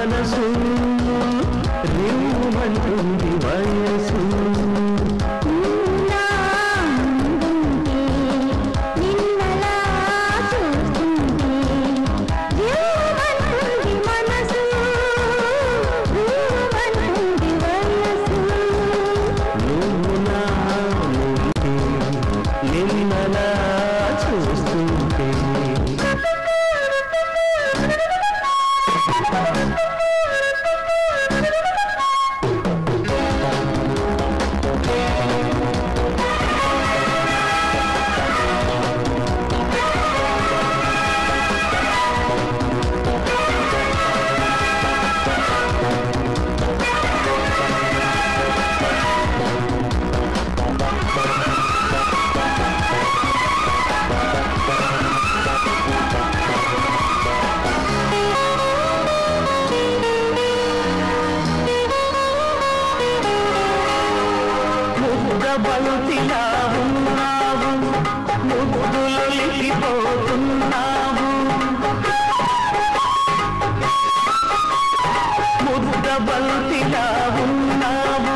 మనసు రిమ్మంటుంది వయసు నా ముందుంటే నిన్నలా చూస్తుంటే జీవమంటుంది మనసు జీవమంటుంది వయసు నువ్వు నా ముందే నిన్నలా చూస్తుంటే ముద్దబలుతిలా ఉన్నావు ముద్దులొలికిపోతున్నావు ముద్దబలుతిలా ఉన్నావు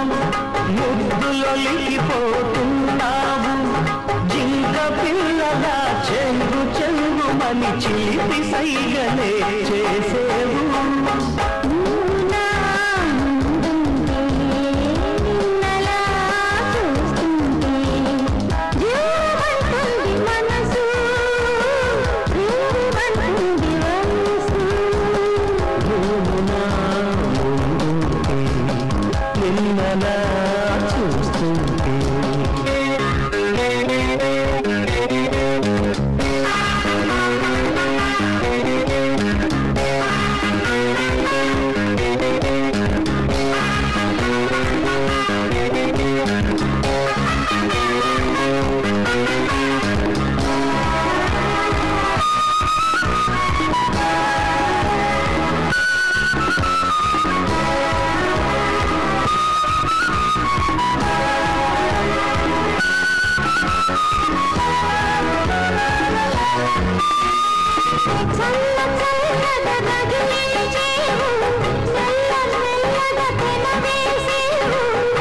ముద్దులొలికిపోతున్నావు జింక పిల్లల చెంగు చెంగుమని చీటి సైగలే చేసేవు నా ముందుంటే నిన్నలా చూస్తుంటే జీవమంటుంది మనసు జీవమంటుంది వయసు నువ్వు నా ముందుంటే నిన్నలా చూస్తుంటే చల్ల చల్లగా తగిలే చేవు మెల్ల మెల్లగా పెనవేసేవు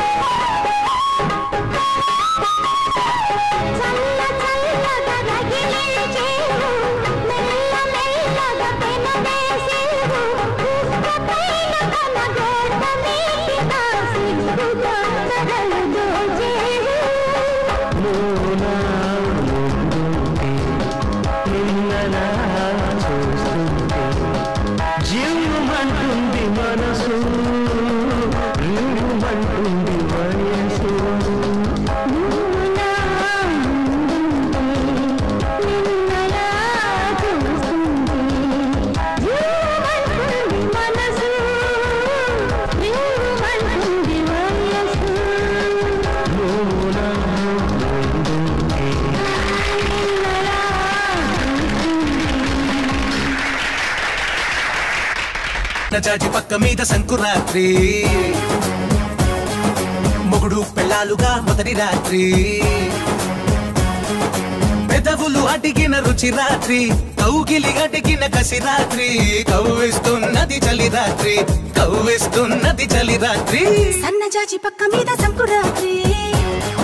చల్ల చల్లగా తగిలే చేవు మెల్ల మెల్లగా పెనవేసేవు పుస్తపైన తన గోడ మీటిన సిగ్గుతో నగలు దోచేవు నువ్వు నా ముందుంటే నిన్నలా చూస్తుంటే జీవమంటుంది మనసు రిమ్మంటుంది వయసు నువ్వు నా ముందుంటే నిన్నలా చూస్తుంటే జీవమంటుంది మనసు జీవమంటుంది వయసు నువ్వు నా ముందుంటే నిన్నలా జాజి పక్క మీద సంకురాత్రి మొగుడు పెళ్ళాలుగా మొదటి రాత్రి పెదవులు అడిగిన రుచి రాత్రి కౌగిలి అడిగిన కసి రాత్రి కవ్విస్తున్నది చలి రాత్రి కవ్విస్తున్నది చలి రాత్రి సన్నజాజి పక్క మీద సంకురాత్రి